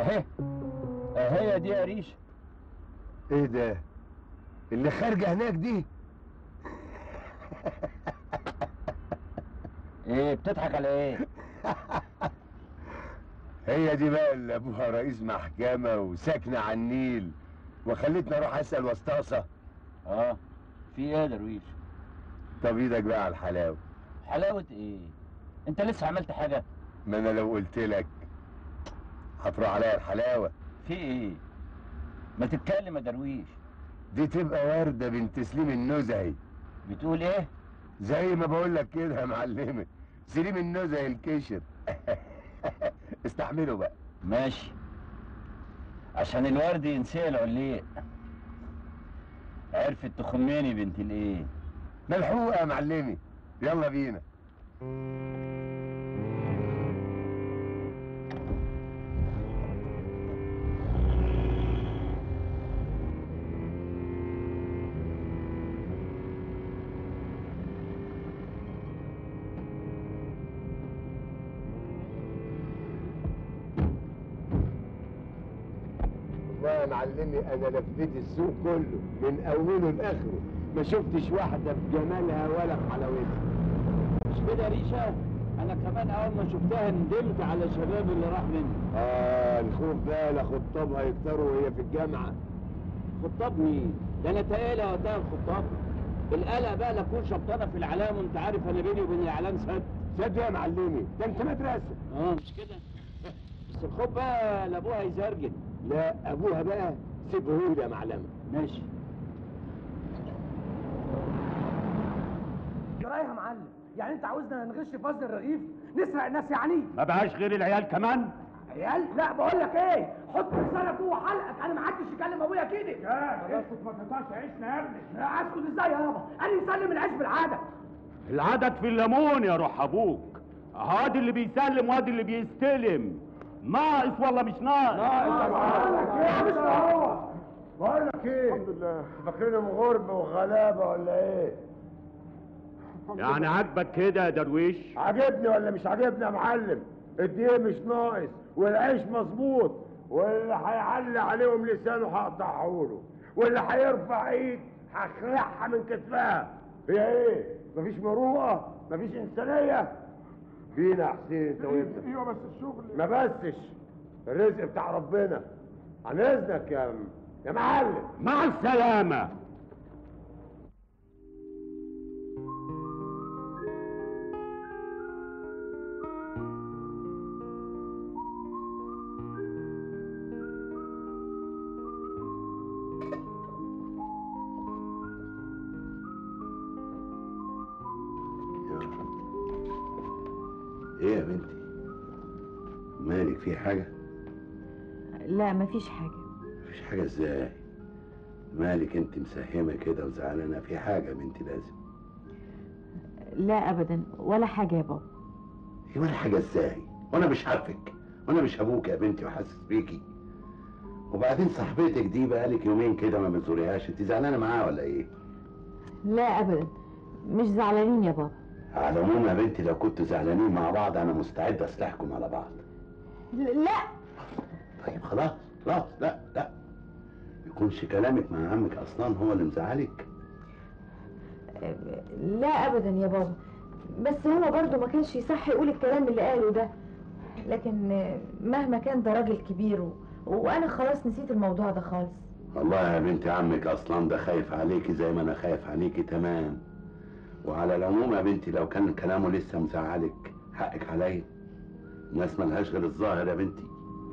اهي اهي دي يا ريشه ايه ده اللي خارجه هناك دي ايه بتضحك على ايه هي دي بقى اللي ابوها رئيس محكمة وساكنة على النيل وخلتني اروح اسأل وسطاصة اه في ايه يا درويش طب ايدك بقى على الحلاوة حلاوه ايه انت لسه عملت حاجه ما انا لو قلت لك هتروح عليا الحلاوة في ايه ما تتكلم يا درويش دي تبقى وردة بنت سليم النزهي بتقول ايه زي ما بقول لك كده يا معلمة سليم النزهي الكشر استحمله بقى ماشي عشان الورد ينسي العليق عرفت تخميني بنت الايه ملحوقة يا معلمي يلا بينا والله يا معلمي انا لفيت السوق كله من اوله لاخره ما شفتش واحده بجمالها ولا بحلاوتها مش كده يا ريشه انا كمان اول ما شفتها ندمت على الشباب اللي راح مني اه الخوف بقى لا خطابها يكتروا وهي في الجامعه خطاب مين ده انا تقالة وقتها الخطاب القلق بقى لا اكون شبطانه في الاعلام وانت عارف انا بيني وبين الاعلام سد صدق يا معلمي ده انت مدرسه اه مش كده بس الخوف بقى لابوها يزرجن لا ابوها بقى سيبهولي يا معلمه ماشي رايح يا معلم يعني انت عاوزنا نغش في وزن الرغيف نسرق الناس يعني ما بقاش غير العيال كمان عيال لا بقول لك ايه حط لسانك جوه حلقك انا ما حدش يكلم ابويا كده اسكت ما تقطعش عيشنا يا ابني اسكت ازاي يابا انا مسلم العيش بالعاده العدد في الليمون يا روح ابوك هادي اللي بيسلم وادي اللي بيستلم ناقص ولا مش ناقص يا مش هو بقول لك ايه الحمد لله فاكرينهم غرب وغلابه ولا ايه يعني عاجبك كده يا درويش عاجبني ولا مش عاجبني يا معلم الدقيق مش ناقص والعيش مظبوط واللي هيعلي عليهم لسانه هقطعه له واللي هيرفع ايد هخلعها من كتفها هي ايه مفيش مروءه مفيش انسانيه فينا يا حسين انت وابنك ايوه بس الشغل ما بسش الرزق بتاع ربنا عن اذنك يا يا معلم مع السلامة ايه يا بنتي مالك في حاجة لا مفيش حاجة مفيش حاجة ازاي مالك انت مسهمة كده وزعلانة في حاجة يا بنتي لازم لا أبدا ولا حاجة يا بابا هي ولا حاجة ازاي وانا مش عارفك وانا مش ابوك يا بنتي وحاسس بيكي وبعدين صاحبتك دي بقالك يومين كده ما بتزوريهاش انت زعلانة معاها ولا ايه لا أبدا مش زعلانين يا بابا على العموم يا بنتي لو كنتوا زعلانين مع بعض انا مستعد اصلحكم على بعض لا طيب خلاص خلاص لا لا يكونش كلامك مع عمك اصلا هو اللي مزعلك لا أبدا يا بابا بس هو برضو ما كانش يصح يقول الكلام اللي قاله ده لكن مهما كان ده راجل كبير و... وأنا خلاص نسيت الموضوع ده خالص والله يا بنتي عمك اصلا ده خايف عليكي زي ما انا خايف عليكي تمام وعلى العموم يا بنتي لو كان كلامه لسه مزعلك حقك عليا الناس ملهاش غير الظاهر يا بنتي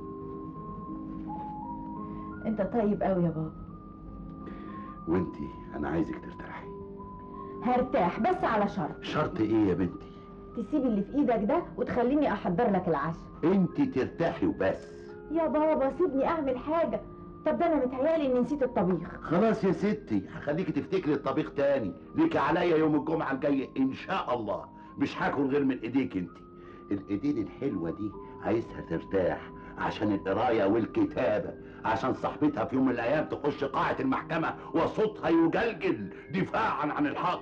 أنت طيب قوي يا بابا وانتي انا عايزك ترتاحي هرتاح بس على شرط شرط ايه يا بنتي تسيب اللي في ايدك ده وتخليني احضر لك العشاء انتي ترتاحي وبس يا بابا سيبني اعمل حاجة طب ده انا متهيالي اني نسيت الطبيخ خلاص يا ستي هخليكي تفتكري الطبيخ تاني ليكي عليا يوم الجمعة الجاية ان شاء الله مش هاكل غير من ايديك انتي الايدين الحلوة دي عايزها ترتاح عشان القراية والكتابة عشان صاحبتها في يوم من الايام تخش قاعة المحكمة وصوتها يجلجل دفاعا عن الحق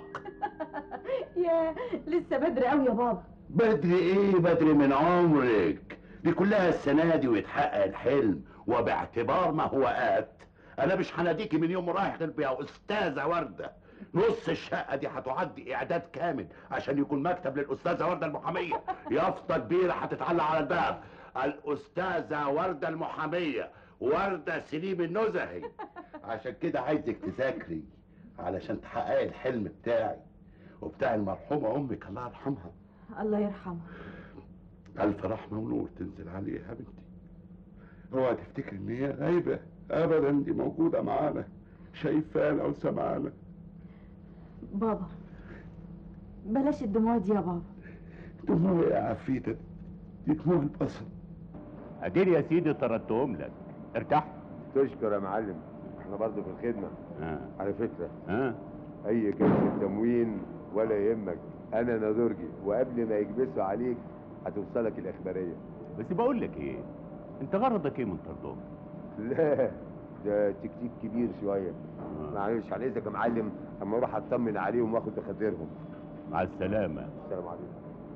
يا لسه بدري قوي يا بابا بدري ايه بدري من عمرك دي كلها السنة دي ويتحقق الحلم وباعتبار ما هو آت أنا مش هناديكي من يوم رايح غير يا أستاذة وردة نص الشقة دي هتعدي إعداد كامل عشان يكون مكتب للأستاذة وردة المحامية يافطة كبيرة هتتعلق على الباب الأستاذة وردة المحامية وردة سليم النزهي عشان كده عايزك تذاكري علشان تحققي الحلم بتاعي وبتاع المرحومة أمك الله يرحمها الله يرحمه ألف رحمة ونور تنزل عليها يا بنتي اوعى تفتكر إن هي غايبة أبدا دي موجودة معانا شايفانا وسمعانا بابا بلاش الدموع دي يا بابا دموع يا عفيتة دي دموع البصر اديني يا سيدي طردتهم لك ارتاح تشكر يا معلم احنا برضه في الخدمة اه على فكرة اه اي كلمة تموين ولا يهمك انا نادرجي وقبل ما يكبسوا عليك هتوصلك الاخبارية بس بقول لك ايه انت غرضك ايه من طردهم لا ده تكتيك كبير شوية آه. معلش على اذنك يا معلم اما اروح اطمن عليهم واخد بخاطرهم مع السلامه السلام عليكم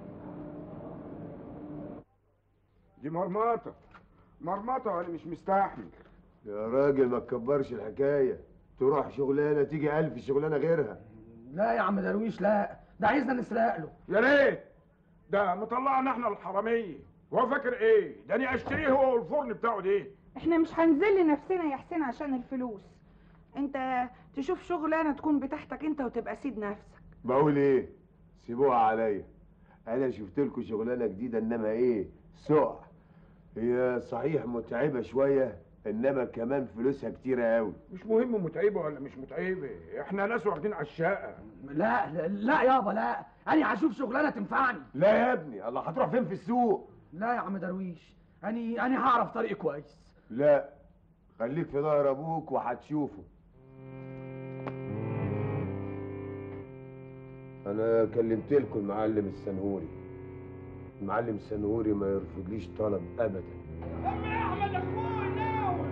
دي مرمطة مرمطة وانا مش مستحمل يا راجل ما تكبرش الحكاية تروح شغلانة تيجي ألف شغلانة غيرها لا يا عم درويش لا ده عايزنا نسرق له يا ريت ده مطلعنا احنا الحرامية هو فاكر ايه ده انا اشتريه هو والفرن بتاعه ده احنا مش هنذل نفسنا يا حسين عشان الفلوس انت تشوف شغلانه تكون بتاعتك انت وتبقى سيد نفسك بقول ايه سيبوها عليا انا شفت لكم شغلانه جديده انما ايه سقع هي صحيح متعبه شويه انما كمان فلوسها كتيره قوي مش مهم متعبة ولا مش متعبة احنا ناس واخدين على الشقة لا لا, لا يابا لا انا هشوف شغلانه تنفعني لا يا ابني الله هتروح فين في السوق لا يا عم درويش انا انا هعرف طريقي كويس لا خليك في ظهر ابوك وهتشوفه انا كلمت لكم المعلم السنهوري المعلم السنهوري ما يرفضليش طلب ابدا احمد اخوي ناول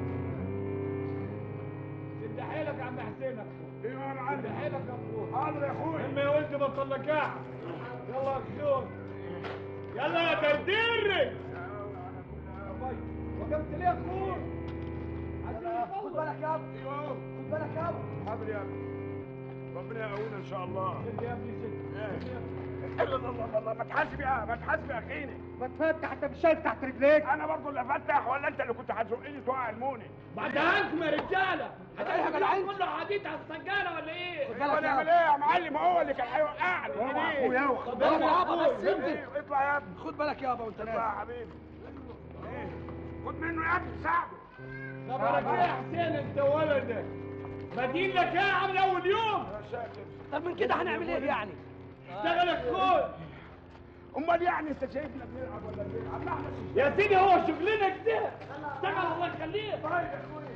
شد حيلك يا عم حسين ايوه يا معلم حيلك يا اخوي حاضر يا اخويا لما يا ولد بطل لكاح يلا يا اخوي يلا يا دردير وقفت ليه يا اخوي خد بالك يابا ايوه خد بالك يابا حاضر يا ابني ربنا يقوينا ان شاء الله شد يا ابني شد الله الله الله الله ما تحاسب يا ما تحاسب يا اخيني ما تفتح انت مش شايف تحت رجليك انا برضه اللي افتح ولا انت اللي كنت هتزقني توقع الموني بعد عنكم يا رجاله هتعمل كله حديد على السجاله ولا ايه؟ خد هو بالك نعمل يابا ايه يا معلم هو اللي كان هيوقعني اخويا خد بالك يابا بس انت اطلع يا ابني خد بالك يابا وانت اطلع نازل يا حبيبي ايه خد منه يا ابني ساعده خبرك ايه يا حسين انت ولدك؟ مدين لك ايه عامل اول يوم؟ يا ساتر طب من كده هنعمل ايه يعني اشتغل اخوي امال يعني انت شايفنا بنلعب ولا بنلعب ما احنا يا سيدي هو شغلنا كده اشتغل الله يخليك طيب يا اخويا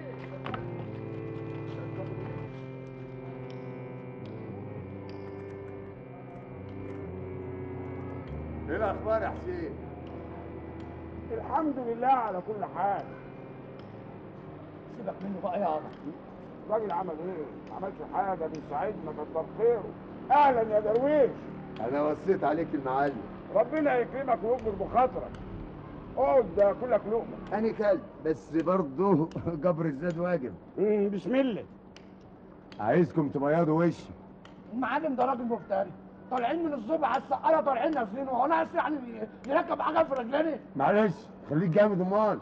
ايه الاخبار يا حسين الحمد لله على كل حال سيبك منه بقى يابا الراجل عمل ايه؟ ما عملش حاجه بيساعدنا كتر خيره اهلا يا درويش انا وصيت عليك المعلم ربنا يكرمك ويكبر بخاطرك اقعد ده كلك لقمه انا كلب بس برضه جبر الزاد واجب مم، بسم الله عايزكم تبيضوا وشي المعلم ده راجل مفتري طالعين من الصبح على السقاله طالعين نازلين وهو ناقص يعني يركب حاجه في رجلنا معلش خليك جامد امال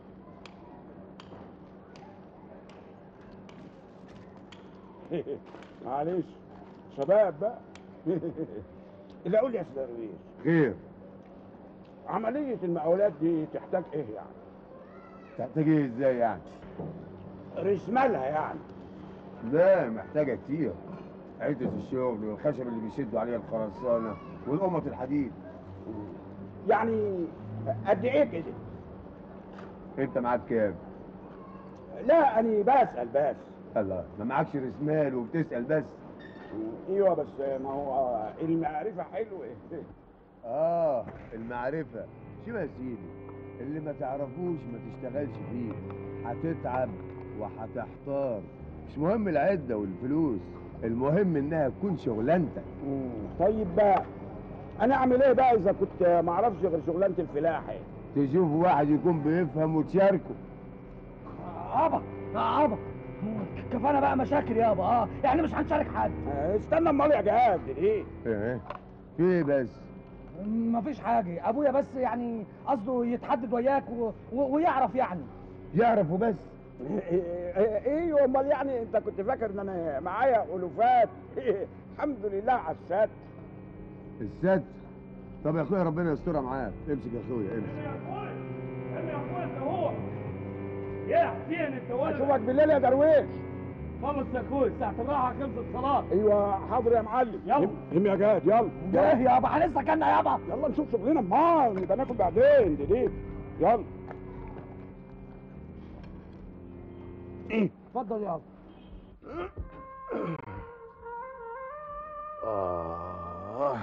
معلش شباب بقى لا قول لي يا سيدي درويش خير عمليه المقاولات دي تحتاج ايه يعني؟ تحتاج ايه ازاي يعني رسمالها يعني لا محتاجة كتير عدة الشغل والخشب اللي بيشدوا عليها الخرسانة والقمط الحديد يعني قد ايه كده؟ انت معاك كام؟ لا انا بسال بس الله ما معكش رسمال وبتسأل بس ايوه بس ما هو المعرفه حلوه اه المعرفة شو يا سيدي اللي ما تعرفوش ما تشتغلش فيه هتتعب وهتحتار مش مهم العدة والفلوس المهم انها تكون شغلانتك طيب بقى انا اعمل ايه بقى اذا كنت ما اعرفش غير شغلانه الفلاحه تشوف واحد يكون بيفهم وتشاركه يابا يابا كفانا بقى مشاكل يابا اه يعني مش هنشارك حد استنى امال يا جهاد ايه ايه في إيه بس مفيش حاجه ابويا بس يعني قصده يتحدد وياك و... و... ويعرف يعني يعرفوا بس ايه امال يعني انت كنت فاكر ان انا معايا الوفات الحمد لله على السات الست طب يا اخويا ربنا يسترها معاك امسك يا اخويا امسك يا حسين انت اشوفك بالليل يا درويش خلص يا اخوي ساعة الراحة خلصت خلاص ايوه حاضر يا معلم يلا. هم يا جهاد يلا ايه يابا هنسى كنا يابا يلا نشوف شغلنا امال نبقى ناكل بعدين دي دي يلا اتفضل يابا آه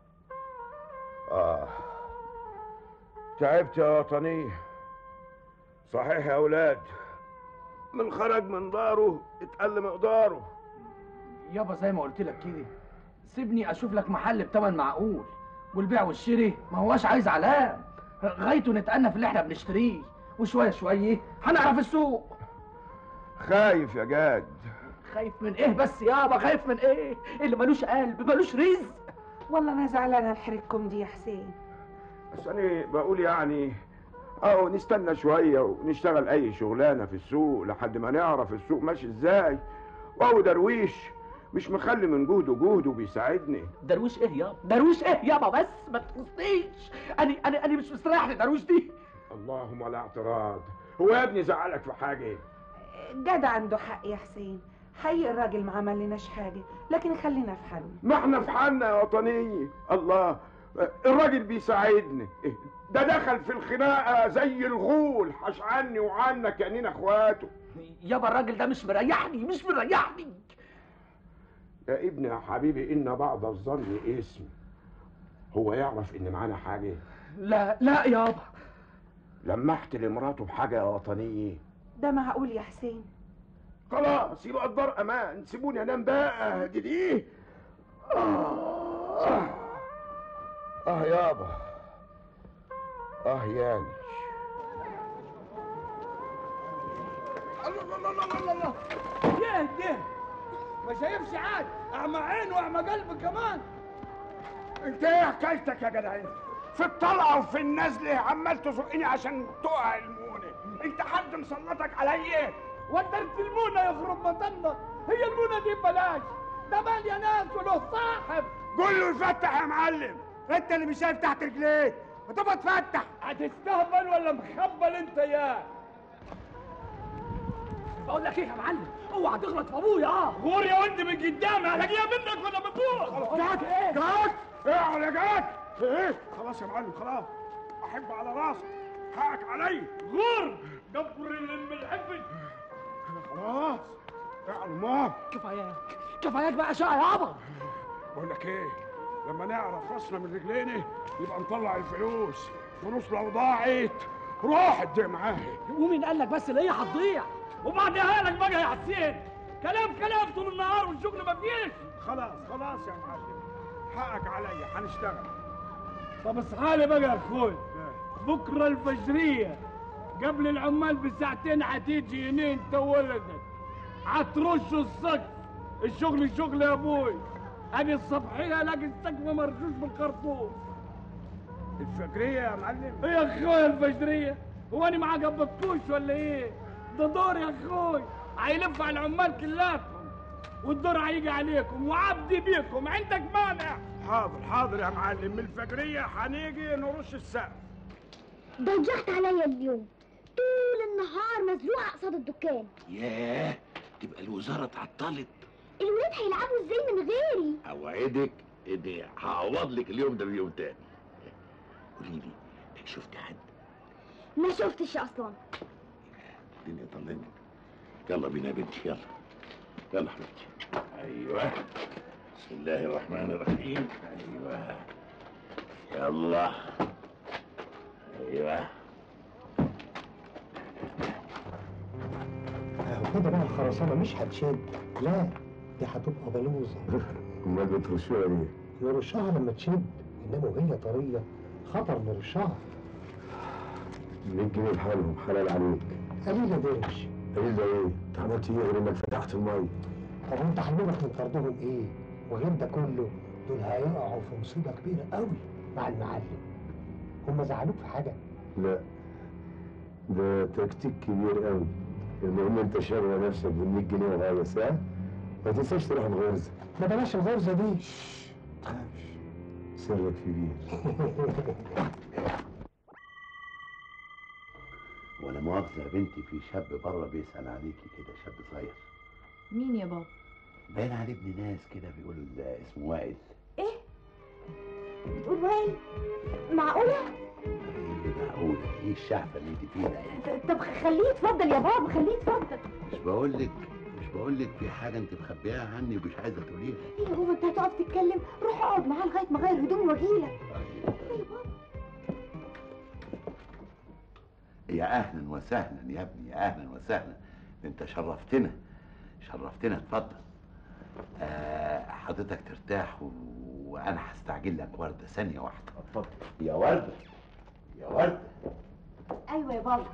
آه تعبت يا وطني صحيح يا أولاد من خرج من داره اتقل مقداره يابا زي ما قلت لك كده سيبني اشوف لك محل بتمن معقول والبيع والشراء ما هواش عايز علام غايته نتأنى في اللي احنا بنشتريه وشويه شويه هنعرف السوق خايف يا جاد خايف من ايه بس يابا خايف من ايه اللي ملوش قلب ملوش رزق والله انا زعلانه لحريقكم دي يا حسين بس أنا بقول يعني أهو نستنى شوية ونشتغل أي شغلانة في السوق لحد ما نعرف السوق ماشي إزاي وهو درويش مش مخلي من جهده جهده بيساعدني درويش ايه يابا درويش ايه يابا بس ما تخصنيش انا انا انا مش مستريح لدرويش دي اللهم لا اعتراض هو يا ابني زعلك في حاجة جدع عنده حق يا حسين حقيقي الراجل ما عملناش حاجه لكن خلينا في حالنا ما احنا في حالنا يا وطنية الله الراجل بيساعدني ده دخل في الخناقة زي الغول حش عني وعنك كأننا اخواته يابا الراجل ده مش مريحني مش مريحني يا ابني يا حبيبي إن بعض الظن اسم هو يعرف إن معانا حاجة لا لا يابا لمحت لمراته بحاجة يا وطنية ده معقول يا حسين خلاص يبقى الدار أمان سيبوني أنام بقى دي دي آه آه يابا آه ياني الله الله الله الله الله ايه ده ما شايفش عاد اعمى عين واعمى قلب كمان انت ايه حكايتك يا جدع انت في الطلعه وفي النزله عمال تزقني عشان تقع المونه انت حد مسلطك عليا ودرت المونة يخرب مطنك هي المونة دي ببلاش ده مال يا ناس وله صاحب قول له يفتح يا معلم انت اللي مش شايف تحت رجليك ما تبقى تفتح هتستهبل ولا مخبل انت يا بقول لك ايه يا معلم اوعى تغلط في ابويا اه غور يا ولد من قدامي هلاقيها منك ولا من فوق جات جات ايه يا جات ايه خلاص يا معلم خلاص احب على راسك حقك علي غور قبر اللي من الحفظ خلاص اعلم ما كفاياك كفاياك بقى شقى يابا بقول لك ايه لما نعرف راسنا من رجلينا يبقى نطلع الفلوس فلوس لو ضاعت راحت دي معاها ومين قال لك بس اللي هي هتضيع وبعدها لك بقى يا حسين كلام كلام طول النهار والشغل ما فيش خلاص خلاص يا معلم حقك عليا هنشتغل طب اصحالي بقى يا اخوي بكره الفجريه قبل العمال بساعتين هتيجي ينين تولدت هترش السقف الشغل شغل يا ابوي انا الصبحيه الاقي السقف مرشوش بالخرطوم الفجريه يا معلم ايه يا اخويا الفجريه هو انا ما عجبتكوش ولا ايه ده دور يا اخوي هيلف على العمال كلاتهم والدور هيجي عليكم وعبدي بيكم عندك مانع حاضر حاضر يا معلم من الفجريه هنيجي نرش السقف ضيعت عليا اليوم طول النهار مزلوقه قصاد الدكان ياه تبقى الوزارة اتعطلت الولاد هيلعبوا ازاي من غيري اوعدك اني هعوض لك اليوم ده بيوم تاني قولي لي شفت حد ما شفتش اصلا الدنيا طمنت يلا بينا يا بنتي يلا يلا حبيبتي ايوه بسم الله الرحمن الرحيم ايوه يلا ايوه كده بقى الخرسانة مش هتشد لا دي هتبقى بلوزة امال بترشوها ليه؟ نرشها لما تشد انما وهي طرية خطر نرشها 100 جنيه بحالهم حلال عليك قليلة درش قليل ده ايه؟ انت عملت ايه غير انك فتحت الميه؟ طب وانت حلمك من طردهم ايه؟ وغير ده كله دول هيقعوا في مصيبة كبيرة قوي مع المعلم هم زعلوك في حاجة؟ لا ده تكتيك كبير قوي المهم انت شاغل نفسك بال 100 جنيه وغايص ها؟ ما تنساش تروح الغرزه ما بلاش الغرزة دي تخافش سرك كبير ولا مؤاخذة يا بنتي في شاب بره بيسأل عليكي كده شاب صغير مين يا بابا باين عليه ابن ناس كده بيقول اسمه وائل ايه بتقول وائل معقولة ايه اللي معقول ايه الشعفة اللي انت فيها يعني طب خليه يتفضل يا بابا خليه يتفضل مش بقول لك مش بقول لك في حاجة انت مخبيها عني ومش عايزة تقوليها ايه يا بابا انت هتقف تتكلم روح اقعد معاه لغاية ما اغير هدومي واجيلك يا اهلا وسهلا يا ابني يا اهلا وسهلا انت شرفتنا شرفتنا اتفضل آه حضرتك ترتاح و... وانا هستعجل لك ورده ثانيه واحده اتفضل يا ورده يا ورده ايوه يا بابا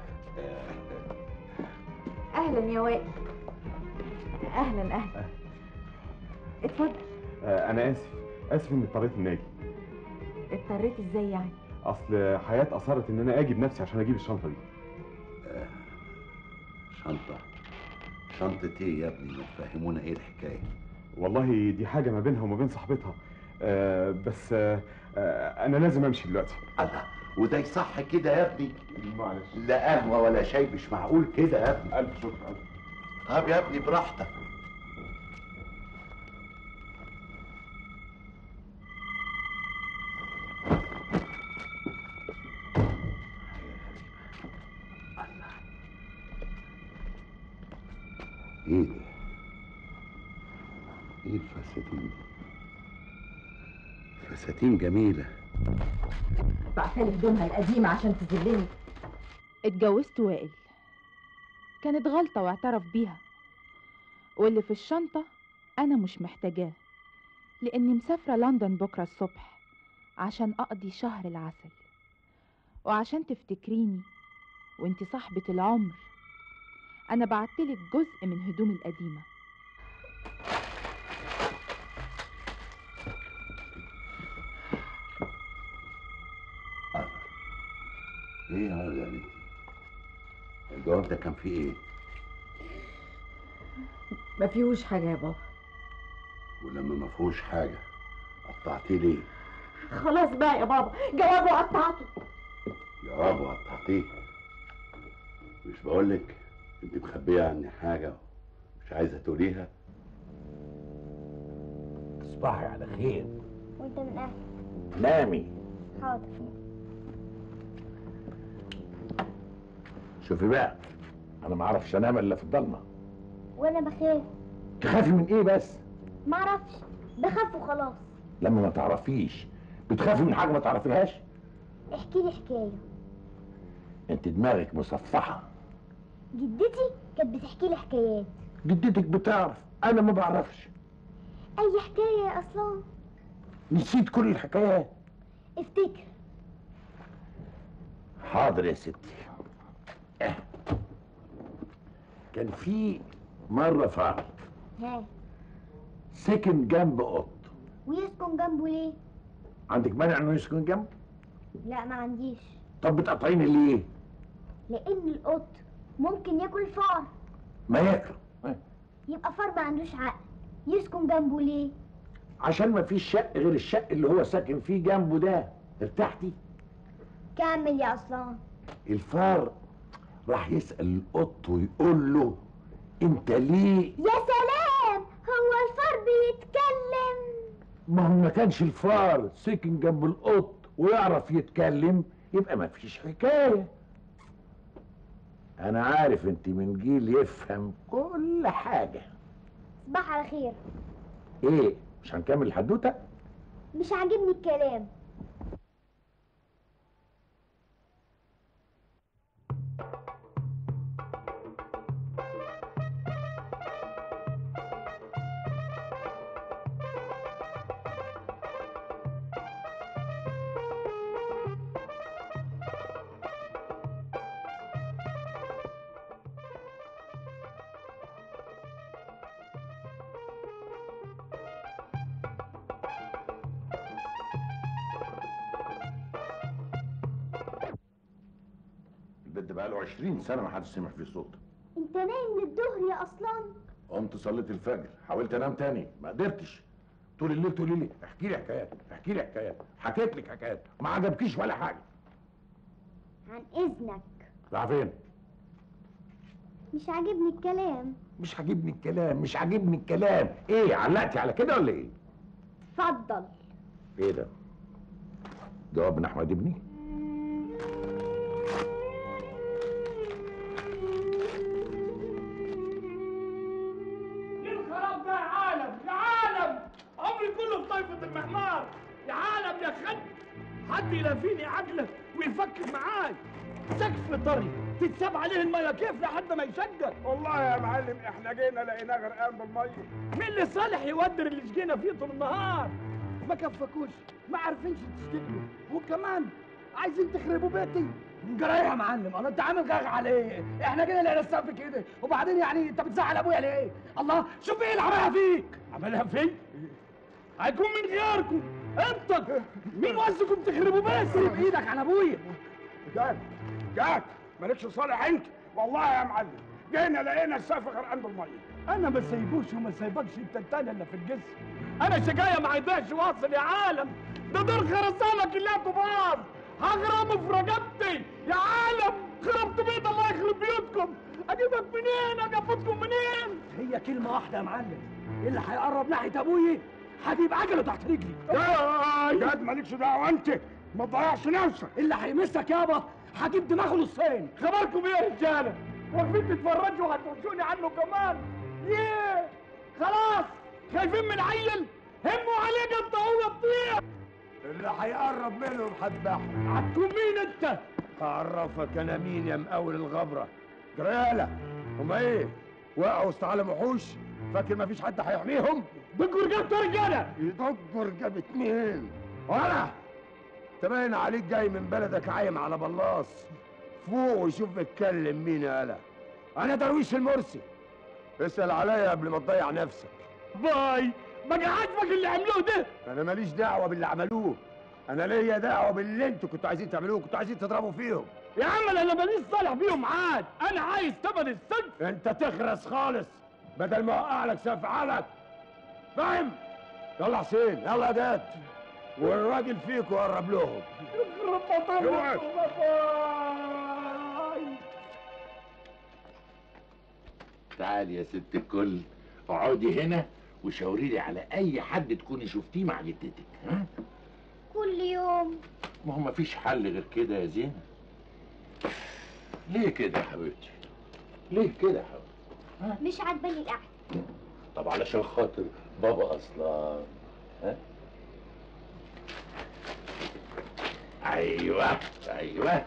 اهلا يا وائل اهلا اهلا اتفضل آه، انا اسف اسف اني اضطريت اني اجي اضطريت ازاي يعني اصل حياه اصرت ان انا اجي بنفسي عشان اجيب الشنطه دي شنطه شنطه ايه يا ابني ما تفهمونا ايه الحكايه والله دي حاجه ما بينها وما بين صاحبتها آه بس آه آه انا لازم امشي دلوقتي الله وده يصح كده يا ابني معلش لا قهوه ولا شاي مش معقول كده يا ابني الف شكر ألف. طب يا ابني براحتك ايه ده؟ ايه الفساتين دي؟ فساتين جميلة بعتلي هدومها القديمة عشان تذلني اتجوزت وائل كانت غلطة واعترف بيها واللي في الشنطة أنا مش محتاجاه لأني مسافرة لندن بكرة الصبح عشان أقضي شهر العسل وعشان تفتكريني وانت صاحبة العمر أنا بعتلك جزء من هدومي القديمة ايه هذا يا بنتي؟ الجواب ده كان فيه ايه؟ ما فيهوش حاجة يا بابا ولما ما فيهوش حاجة قطعتيه ليه؟ خلاص بقى يا بابا جوابه قطعته جواب وقطعتيه مش بقولك انت مخبية عني حاجة مش عايزة تقوليها تصبحي على خير وانت من اهلك نامي حاضر شوفي بقى انا ما اعرفش انام الا في الضلمه وانا بخاف تخافي من ايه بس معرفش بخاف وخلاص لما ما تعرفيش بتخافي من حاجه ما تعرفيهاش احكي لي حكايه انت دماغك مصفحه جدتي كانت بتحكي لي حكايات جدتك بتعرف انا ما بعرفش اي حكايه يا اصلا نسيت كل الحكايات افتكر حاضر يا ستي اه. كان في مره فار ها سكن جنب قط ويسكن جنبه ليه عندك مانع انه يسكن جنب لا ما عنديش طب بتقطعيني ليه لان القط ممكن ياكل فار ما ياكل يبقى فار ما عندوش عقل يسكن جنبه ليه عشان ما فيش شق غير الشق اللي هو ساكن فيه جنبه ده ارتحتي كمل يا اصلان الفار راح يسأل القط ويقول له انت ليه يا سلام هو الفار بيتكلم ما هو ما كانش الفار سكن جنب القط ويعرف يتكلم يبقى ما فيش حكاية انا عارف انت من جيل يفهم كل حاجة صباح على خير ايه مش هنكمل الحدوتة مش عاجبني الكلام البيت بقاله 20 سنه ما حدش سمع فيه صوت انت نايم من الظهر يا اصلا قمت صليت الفجر حاولت انام تاني ما قدرتش طول الليل تقولي لي احكي لي حكايات احكي لي حكايات حكيت لك حكايات ما عجبكيش ولا حاجه عن اذنك راح فين مش عاجبني الكلام مش عاجبني الكلام مش عاجبني الكلام ايه علقتي على كده ولا ايه اتفضل ايه ده جواب من احمد ابني ايه الخراب ده يا عالم يا عالم عمري كله في طايفة المحمار يا عالم يا خد حد يلافيني عقله ويفكر معاي سقف طري تتساب عليه الميه كيف لحد ما يشقق والله يا معلم احنا جينا لقيناه غرقان بالميه مين اللي صالح يودر اللي شقينا فيه طول النهار ما كفكوش ما عارفينش تشتغلوا وكمان عايزين تخربوا بيتي جرى ايه يا معلم الله انت عامل غاغ على ايه احنا جينا لقينا السقف كده وبعدين يعني انت بتزعل ابويا ليه الله شوف ايه اللي عملها فيك عملها فيك هيكون من غيركم انت مين وزكم تخربوا بيتي سيب ايدك على ابويا جاد جاد مالكش صالح انت والله يا معلم جينا لقينا السقف غرقان بالميه انا ما سايبوش وما سايبكش انت التاني اللي في الجسم انا شقايه ما عندهاش واصل يا عالم ده دول خرسانه كلها طباط هغرم في رقبتي يا عالم خربت بيت الله يخرب بيوتكم اجيبك منين اجيبكم منين هي كلمه واحده يا معلم اللي هيقرب ناحيه ابويا هجيب عجله تحت رجلي جاد مالكش دعوه انت ما تضيعش نفسك اللي هيمسك يابا هجيب دماغه نصين خبركم ايه يا رجاله واقفين تتفرجوا وهتوشوني عنه كمان ياه خلاص خايفين من عيل هموا عليه قطعوه بطير اللي هيقرب منهم هذبحه هتكون مين انت هعرفك انا مين يا مقاول الغبره جريالة هما ايه وقعوا وسط عالم وحوش فاكر مفيش حد هيحميهم دقوا رقبته يا رجاله يدقوا رقبة مين ولا تبين عليك جاي من بلدك عايم على بلاص فوق وشوف بتكلم مين يالا انا درويش المرسي اسال عليا قبل ما تضيع نفسك باي بقى عاجبك اللي عملوه ده انا ماليش دعوه باللي عملوه انا ليا دعوه باللي انتوا كنتوا عايزين تعملوه كنتوا عايزين تضربوا فيهم يا عم انا ماليش صالح بيهم عاد انا عايز تمن السجن انت تخرس خالص بدل ما اوقع لك سقف عقلك فاهم يلا حسين يلا يا جاد والراجل فيكم قرب لهم اوعى. تعالي يا ست الكل اقعدي هنا وشاوري لي على اي حد تكوني شفتيه مع جدتك ها كل يوم ما هو مفيش حل غير كده يا زينة ليه كده يا حبيبتي ليه كده يا حبيبتي مش عاجباني القعده طب علشان خاطر بابا اصلا ها ايوه ايوه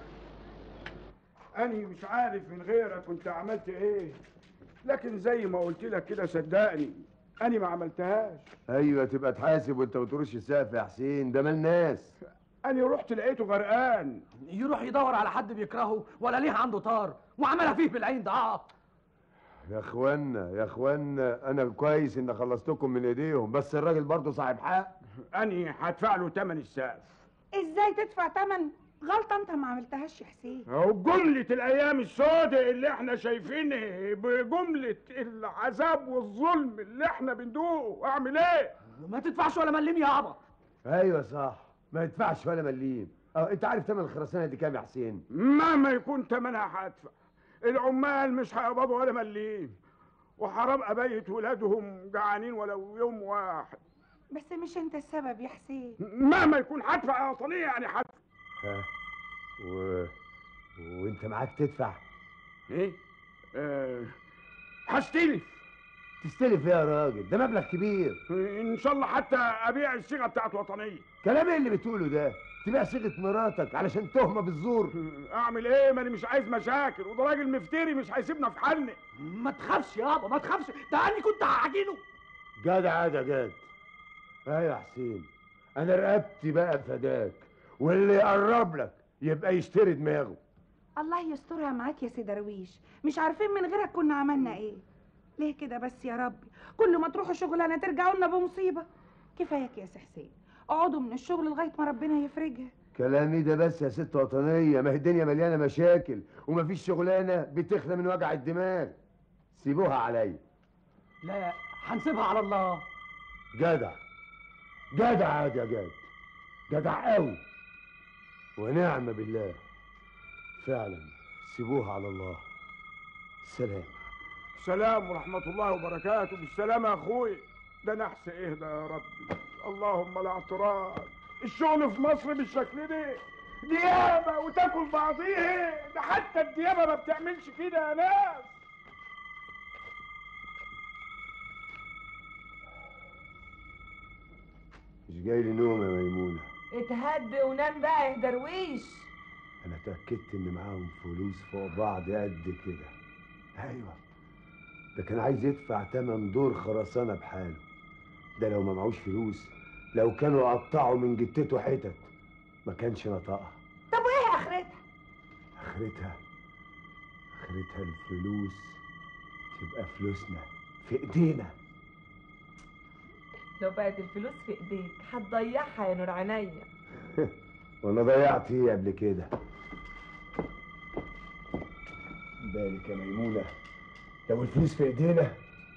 أنا مش عارف من غيرك كنت عملت إيه لكن زي ما قلت لك كده صدقني أنا ما عملتهاش ايوه تبقى تحاسب وانت بترش السقف يا حسين ده مال ناس أنا رحت لقيته غرقان يروح يدور على حد بيكرهه ولا ليه عنده طار وعملها فيه بالعين ده اه يا اخوانا يا اخوانا انا كويس ان خلصتكم من ايديهم بس الراجل برضه صاحب حق أنا هدفع له تمن السقف ازاي تدفع تمن غلطه انت ما عملتهاش يا حسين أهو جملة الأيام السوداء اللي احنا شايفينها بجملة العذاب والظلم اللي احنا بندوقه أعمل إيه؟ ما تدفعش ولا مليم يابا ايوه صح ما يدفعش ولا مليم اه انت عارف تمن الخرسانه دي كام يا حسين مهما يكون تمنها هدفع العمال مش هيقبضوا ولا مليم وحرام أبيت ولادهم جعانين ولو يوم واحد بس مش انت السبب يا حسين مهما يكون هدفع يا وطنية يعني هدفع ها و... وانت معاك تدفع ايه؟ آه، هستلف تستلف ايه يا راجل ده مبلغ كبير ان شاء الله حتى ابيع الصيغه بتاعت وطنيه كلام ايه اللي بتقوله ده تبيع صيغه مراتك علشان تهمه بالزور اعمل ايه ما انا مش عايز مشاكل وده راجل مفتري مش هيسيبنا في حالنا ما تخافش يابا ما تخافش ده انا كنت هعجنه جدع ده جد ايوه يا حسين انا رقبتي بقى فداك واللي يقرب لك يبقى يشتري دماغه الله يسترها معاك يا سي درويش مش عارفين من غيرك كنا عملنا ايه ليه كده بس يا ربي كل ما تروحوا شغلانه ترجعوا لنا بمصيبه كفاياك يا سي حسين اقعدوا من الشغل لغايه ما ربنا يفرجها كلامي ده بس يا ست وطنية ما هي الدنيا مليانة مشاكل ومفيش شغلانة بتخلى من وجع الدماغ سيبوها عليا لا هنسيبها على الله جدع جدع عاد يا جد جدع قوي ونعم بالله فعلا سيبوها على الله سلام سلام ورحمة الله وبركاته بالسلامة يا أخوي ده نحس إيه ده يا ربي اللهم لا اعتراض الشغل في مصر بالشكل ده ديابة وتاكل بعضيه ده حتى الديابة ما بتعملش كده يا ناس مش جاي لي نوم يا ميمونة اتهد ونام بقى يا درويش انا اتأكدت ان معاهم فلوس فوق بعض قد كده ايوه ده كان عايز يدفع تمن دور خرسانة بحاله ده لو ما معوش فلوس لو كانوا قطعوا من جتته حتت ما كانش نطقها طب وايه اخرتها اخرتها اخرتها الفلوس تبقى فلوسنا في ايدينا لو بقت الفلوس في ايديك هتضيعها يا نور عينيا وانا ضيعت ايه قبل كده بالك يا ميمونة لو الفلوس في ايدينا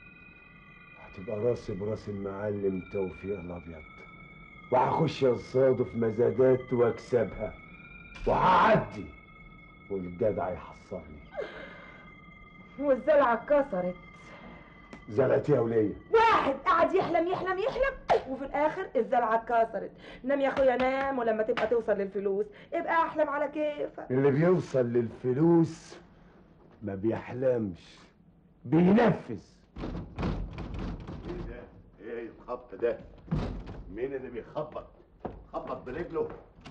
هتبقى راسي براس المعلم توفيق الابيض وهخش اصادف مزادات واكسبها وهعدي والجدع يحصرني والزلعه اتكسرت زلقتي يا وليه واحد قاعد يحلم يحلم يحلم وفي الاخر الزلعه اتكسرت نام يا اخويا نام ولما تبقى توصل للفلوس ابقى احلم على كيفك اللي بيوصل للفلوس ما بيحلمش بينفذ ايه ده؟ ايه الخبط ده؟ مين اللي بيخبط؟ خبط برجله؟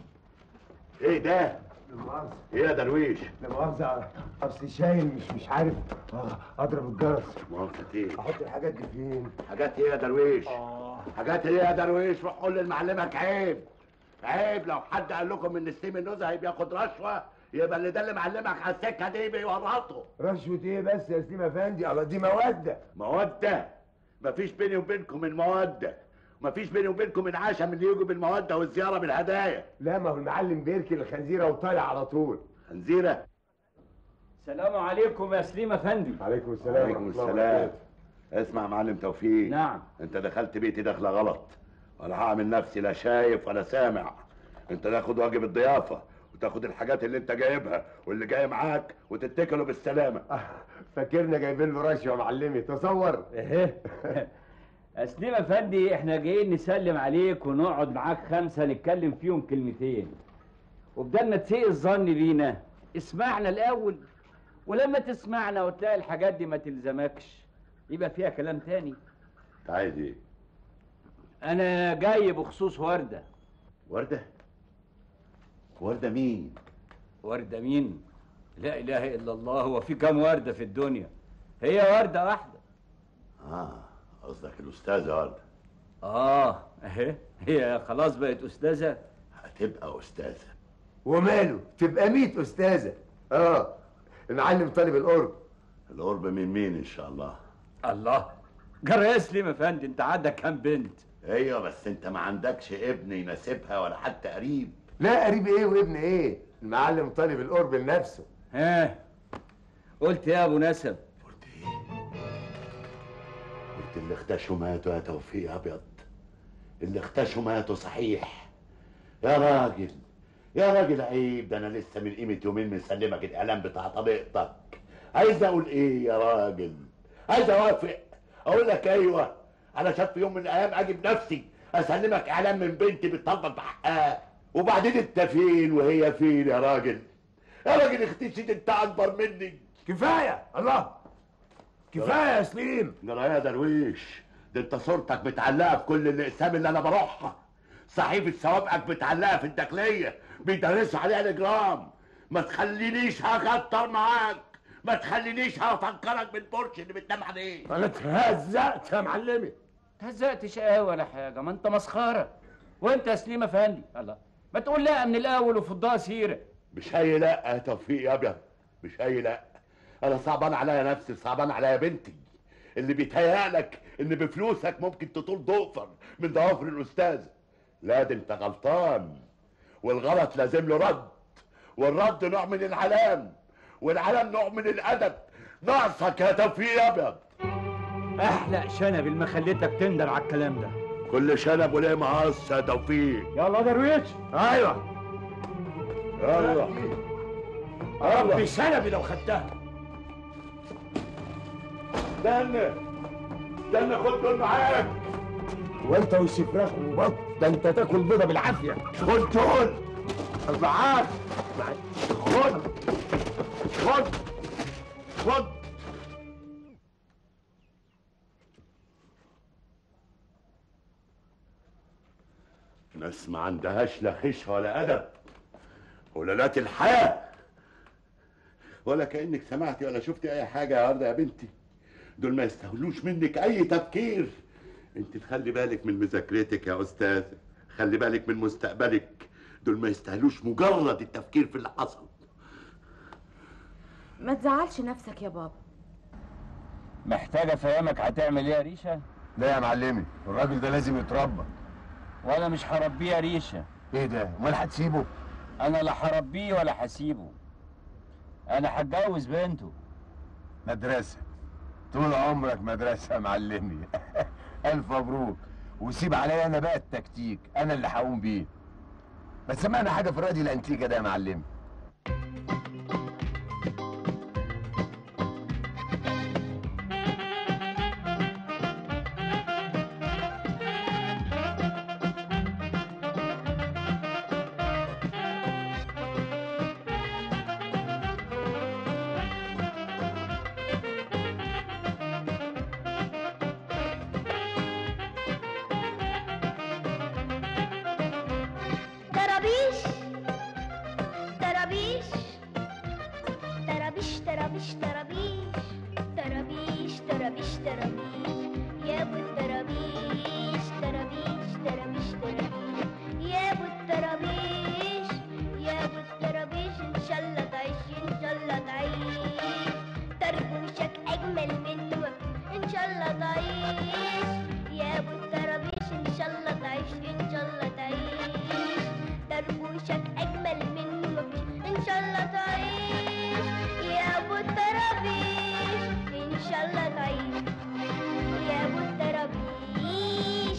ايه ده؟ لمؤاخذة ايه يا درويش؟ لا مؤاخذة اصل شايل مش مش عارف آه، اضرب الجرس مؤاخذة ايه؟ احط الحاجات دي فين؟ حاجات ايه يا درويش؟ حاجات ايه يا درويش؟ روح قول لمعلمك عيب عيب لو حد قال لكم ان ستيم النزهه بياخد رشوه يبقى اللي ده اللي معلمك على السكه دي بيورطه رشوة ايه بس يا سليم افندي الله دي مودة مودة مفيش بيني وبينكم المودة مفيش بيني وبينكم انعاشة من اللي يجوا بالمودة والزيارة بالهدايا لا ما هو المعلم بيركن الخنزيرة وطالع على طول خنزيرة السلام عليكم يا سليم افندي عليكم السلام عليكم السلام اسمع يا معلم توفيق نعم انت دخلت بيتي دخلة غلط ولا هعمل نفسي لا شايف ولا سامع انت تاخد واجب الضيافة وتاخد الحاجات اللي انت جايبها واللي جاي معاك وتتكلوا بالسلامة فاكرنا جايبين له رشوة يا معلمي تصور ايه يا سليم افندي احنا جايين نسلم عليك ونقعد معاك خمسه نتكلم فيهم كلمتين وبدلنا تسيء الظن بينا اسمعنا الاول ولما تسمعنا وتلاقي الحاجات دي ما تلزمكش يبقى فيها كلام تاني انت عايز ايه انا جاي بخصوص ورده وردة وردة مين ورده مين لا اله الا الله هو في كام ورده في الدنيا هي ورده واحده اه قصدك الاستاذة وردة اه اهي هي خلاص بقت استاذه هتبقى استاذة وماله تبقى ميت استاذة اه المعلم طالب القرب القرب من مين ان شاء الله الله جرى يا سليم افندي انت عندك كام بنت ايوه بس انت ما عندكش ابن يناسبها ولا حتى قريب لا قريب ايه وابن ايه المعلم طالب القرب لنفسه ها قلت يا ابو نسب قلت اللي اختشوا ماتوا يا توفيق ابيض اللي اختشوا ماتوا صحيح يا راجل يا راجل عيب ده انا لسه من قيمه يومين مسلمك الاعلان بتاع طريقتك عايز اقول ايه يا راجل عايز اوافق اقول لك ايوه علشان في يوم من الايام اجي بنفسي اسلمك اعلان من بنتي بتطلبك بحقها وبعدين انت فين وهي فين يا راجل يا راجل اختشيت انت اكبر مني كفايه الله كفايه يا سليم جرى يا درويش ده انت صورتك متعلقه في كل الاقسام اللي انا بروحها صحيفه سوابقك متعلقه في الداخليه بيدرسوا عليها الاجرام ما تخلينيش هكتر معاك ما تخلينيش هفكرك بالبورش اللي بتنام عليه انا اتهزقت يا معلمي تهزقتش قوي ولا حاجه ما انت مسخره وانت يا سليم افندي الله ما تقول لا من الاول وفضها سيره مش هي لا يا توفيق يا ابيض مش هي لا انا صعبان عليا نفسي صعبان عليا بنتي اللي بيتهيألك ان بفلوسك ممكن تطول ضفر من ضوافر الاستاذ لا ده انت غلطان والغلط لازم له رد والرد نوع من العلام والعلام نوع من الادب ناقصك يا توفيق يا ابيض احلق شنب اللي ما خليتك تندم على الكلام ده كل شنب وليه مقص يا توفيق يلا درويش ايوه يلا ربي شنبي لو خدتها استنى استنى خد دول معاك وانت وش فراخ وبط ده انت تاكل بيضه بالعافيه خد دول معاك خد خد خد ناس ما عندهاش لا خشة ولا أدب ولالات الحياة ولا كأنك سمعتي ولا شفتي أي حاجة يا وردة يا بنتي دول ما يستاهلوش منك أي تفكير أنت تخلي بالك من مذاكرتك يا أستاذ خلي بالك من مستقبلك دول ما يستاهلوش مجرد التفكير في اللي حصل ما تزعلش نفسك يا بابا محتاج افهمك هتعمل ايه يا ريشه لا يا معلمي الراجل ده لازم يتربى وانا مش هربيه يا ريشه ايه ده امال هتسيبه انا لا هربيه ولا هسيبه انا هتجوز بنته مدرسه طول عمرك مدرسه يا معلمي الف مبروك وسيب عليا انا بقى التكتيك انا اللي هقوم بيه بس سمعنا حاجه في الراديو الانتيكه ده يا معلمي ترابيش ترابيش ترابيش ترابيش ترابيش ترابيش ترابيش ترابيش يا ابو الترابيش ترابيش ترابيش ترابيش يا ابو الترابيش يا ابو الترابيش ان شاء الله تعيش ان شاء الله تعيش تربوشك اجمل من وفي ان شاء الله تعيش يا ابو الترابيش ان شاء الله تعيش ان شاء الله تعيش تربوشك اجمل من وفي ان شاء الله تعيش يا ابو الترابيش ان شاء الله تعيش يا ابو الترابيش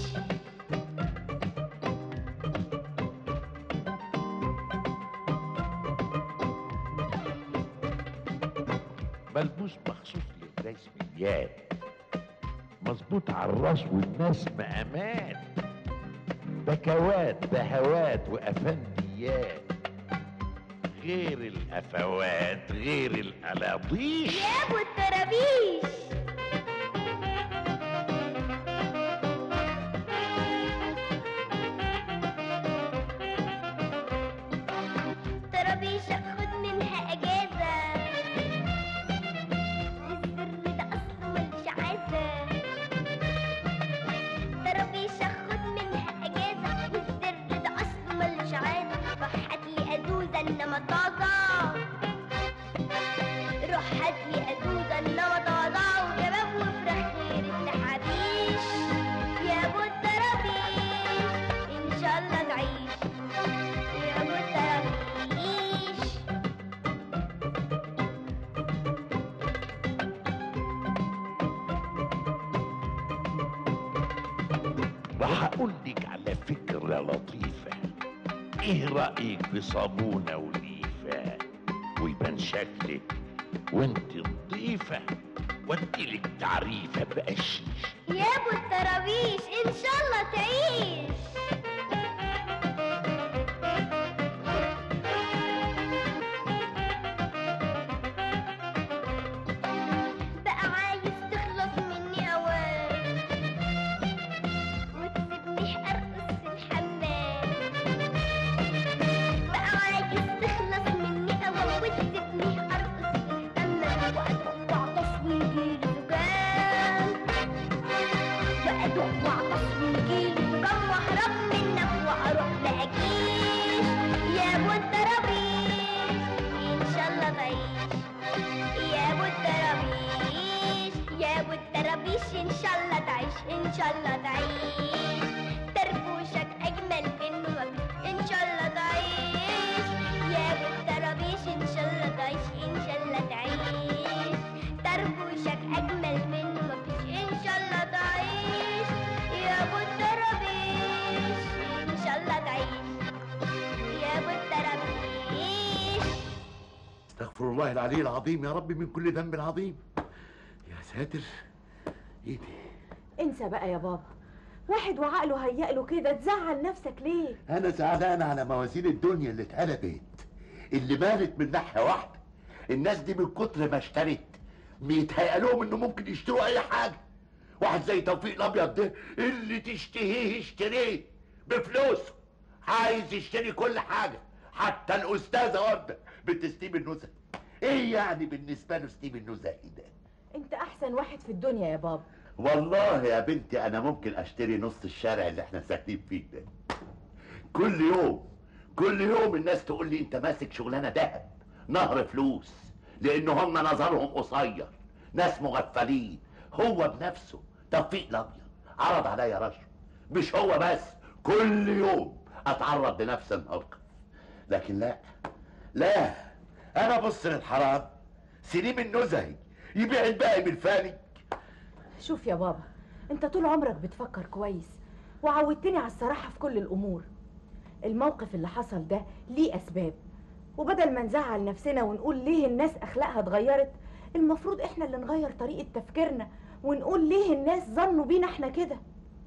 ملبوس مخصوص للرسميات مظبوط على الراس والناس مأمان بكوات بهوات وأفنديات غير الأفوات غير الألاطيش يا ابو الترابيش ترابيشك خد منها اجازه والسر ده اصله ملوش عازه ترابيشك خد منها اجازه والسر ده اصله ملوش عازه روح هاتلي ازوزه انما طازه روح هاتلي ازوزه انما طازه وكباب وفراخ غير التحابيش يا ابو الترابيش ان شاء الله تعيش يا ابو الترابيش راح أقول لك على فكرة لطيفة إيه رأيك في صابونة وليفة ويبان شكلك وانت نضيفة واديلك تعريفة بقشيش يا ابو الترابيش ان شاء الله تعيش بقى عايز تخلص مني اوان وتسيبني ارقص في الحمام بقى عايز تخلص مني اوان وتسيبني ارقص في الحمام وادق واعطس ويجيلي زكام وادق واعطس ويجيلي زكام واهرب منك واروح لاجيش يا ابو الترابيش ان شاء الله تعيش يا ابو الترابيش يا ابو الترابيش ان شاء الله تعيش ان شاء الله تعيش تربوشك اجمل من وجه ان شاء الله تعيش الله العلي العظيم يا رب من كل ذنب عظيم يا ساتر ايدي انسى بقى يا بابا واحد وعقله هيأ له كده تزعل نفسك ليه انا زعلان على موازين الدنيا اللي اتقلبت اللي مالت من ناحيه واحده الناس دي من كتر ما اشترت بيتهيأ لهم انه ممكن يشتروا اي حاجه واحد زي توفيق الابيض ده اللي تشتهيه اشتريه بفلوسه عايز يشتري كل حاجه حتى الاستاذه ورده بنت ستيف النزهي ايه يعني بالنسبه له ستيف النزهي ده انت احسن واحد في الدنيا يا بابا والله يا بنتي انا ممكن اشتري نص الشارع اللي احنا ساكنين فيه ده كل يوم كل يوم الناس تقول لي انت ماسك شغلانه دهب نهر فلوس لان هم نظرهم قصير ناس مغفلين هو بنفسه توفيق الابيض عرض عليا رشوه مش هو بس كل يوم اتعرض لنفس الموقف لكن لا لا انا بص للحرام سليم النزهي يبيع الباقي بالفاني شوف يا بابا انت طول عمرك بتفكر كويس وعودتني على الصراحة في كل الأمور الموقف اللي حصل ده ليه أسباب وبدل ما نزعل نفسنا ونقول ليه الناس أخلاقها اتغيرت المفروض احنا اللي نغير طريقة تفكيرنا ونقول ليه الناس ظنوا بينا احنا كده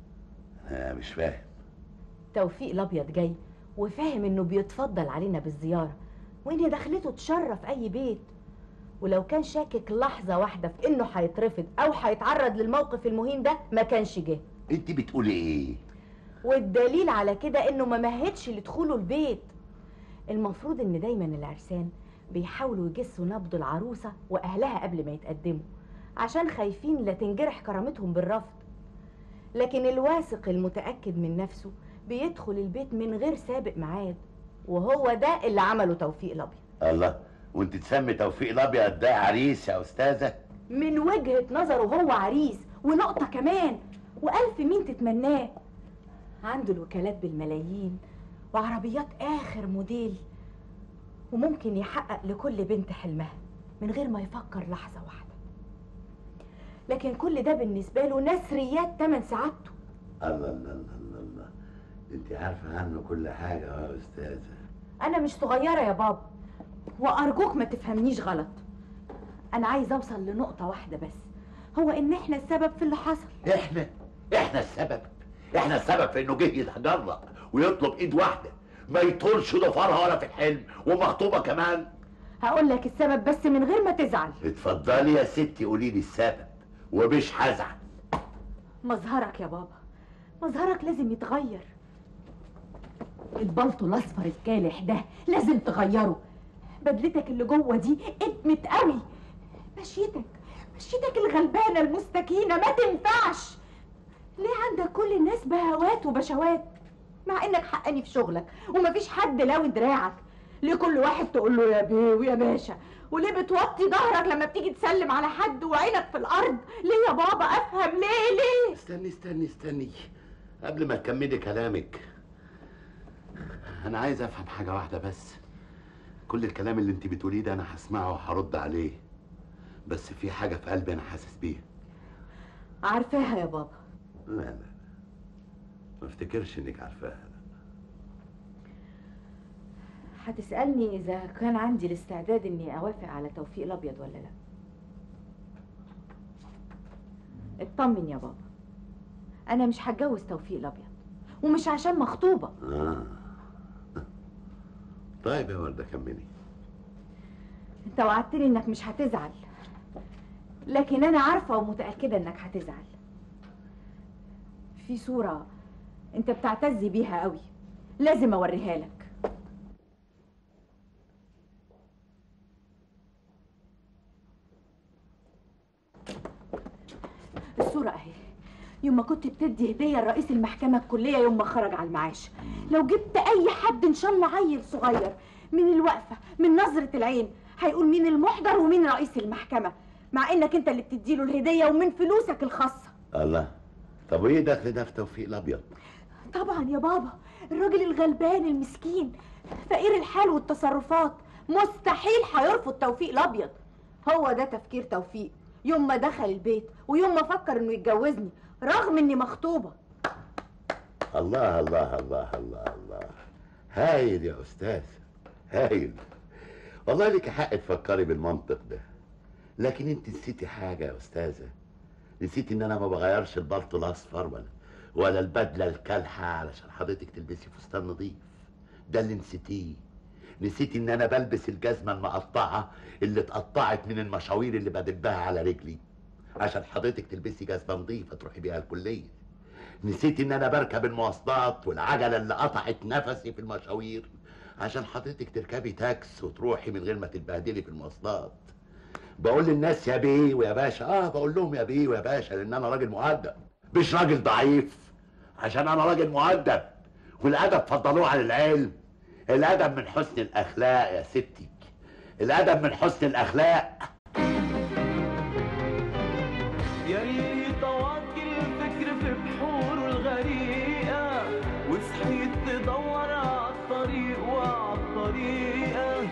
انا مش فاهم توفيق الأبيض جاي وفاهم انه بيتفضل علينا بالزيارة وان دخلته تشرف اي بيت ولو كان شاكك لحظة واحدة في انه هيترفض او هيتعرض للموقف المهين ده ما كانش جه انت بتقولي ايه والدليل على كده انه ما مهدش لدخوله البيت المفروض ان دايما العرسان بيحاولوا يجسوا نبض العروسة واهلها قبل ما يتقدموا عشان خايفين لا تنجرح كرامتهم بالرفض لكن الواثق المتأكد من نفسه بيدخل البيت من غير سابق ميعاد وهو ده اللي عمله توفيق الابيض الله وانت تسمي توفيق الابيض ده عريس يا استاذه من وجهة نظره هو عريس ونقطة كمان وألف مين تتمناه عنده الوكالات بالملايين وعربيات آخر موديل وممكن يحقق لكل بنت حلمها من غير ما يفكر لحظة واحدة لكن كل ده بالنسبة له نسريات تمن سعادته الله الله الله الله, الله. انت عارفه عنه كل حاجه يا استاذه أنا مش صغيرة يا بابا وأرجوك ما تفهمنيش غلط أنا عايز أوصل لنقطة واحدة بس هو إن إحنا السبب في اللي حصل احنا احنا السبب احنا السبب في انه جه يتجرأ ويطلب ايد واحده ما يطولش ضفارها ولا في الحلم ومخطوبه كمان هقول لك السبب بس من غير ما تزعل اتفضلي يا ستي قولي لي السبب ومش هزعل مظهرك يا بابا مظهرك لازم يتغير البلطو الاصفر الكالح ده لازم تغيره بدلتك اللي جوه دي ادمت قوي مشيتك مشيتك الغلبانه المستكينه ما تنفعش ليه عندك كل الناس بهوات وبشوات مع انك حقاني في شغلك ومفيش حد لاوي دراعك ليه كل واحد تقول له يا بيه ويا باشا وليه بتوطي ظهرك لما بتيجي تسلم على حد وعينك في الارض ليه يا بابا افهم ليه ليه استني استني استني قبل ما تكملي كلامك انا عايز افهم حاجه واحده بس كل الكلام اللي انت بتقوليه ده انا هسمعه وهرد عليه بس في حاجه في قلبي انا حاسس بيها عارفاها يا بابا لا لا لا. ما افتكرش انك عارفاها هتسألني إذا كان عندي الاستعداد إني أوافق على توفيق الأبيض ولا لا اطمن يا بابا أنا مش هتجوز توفيق الأبيض ومش عشان مخطوبة آه. طيب يا وردة كملي أنت وعدتني إنك مش هتزعل لكن أنا عارفة ومتأكدة إنك هتزعل في صورة أنت بتعتز بيها قوي لازم أوريها لك الصورة أهي يوم ما كنت بتدي هدية لرئيس المحكمة الكلية يوم ما خرج على المعاش لو جبت أي حد إن شاء الله عيل صغير من الوقفة من نظرة العين هيقول مين المحضر ومين رئيس المحكمة مع إنك أنت اللي بتديله الهدية ومن فلوسك الخاصة الله طب وايه دخل ده في توفيق الابيض طبعا يا بابا الراجل الغلبان المسكين فقير الحال والتصرفات مستحيل هيرفض توفيق الابيض هو ده تفكير توفيق يوم ما دخل البيت ويوم ما فكر انه يتجوزني رغم اني مخطوبه الله الله الله الله الله هايل يا استاذ هايل والله لك حق تفكري بالمنطق ده لكن انت نسيتي حاجه يا استاذه نسيتي ان انا ما بغيرش البلطو الاصفر ولا ولا البدله الكالحه علشان حضرتك تلبسي فستان نظيف ده اللي نسيتيه نسيتي ان انا بلبس الجزمه المقطعه اللي اتقطعت من المشاوير اللي بدبها على رجلي عشان حضرتك تلبسي جزمه نظيفه تروحي بيها الكليه نسيتي ان انا بركب المواصلات والعجله اللي قطعت نفسي في المشاوير عشان حضرتك تركبي تاكس وتروحي من غير ما تتبهدلي في المواصلات بقول للناس يا بيه ويا باشا اه بقول لهم يا بيه ويا باشا لان انا راجل مؤدب مش راجل ضعيف عشان انا راجل مؤدب والادب فضلوه على العلم الادب من حسن الاخلاق يا ستي الادب من حسن الاخلاق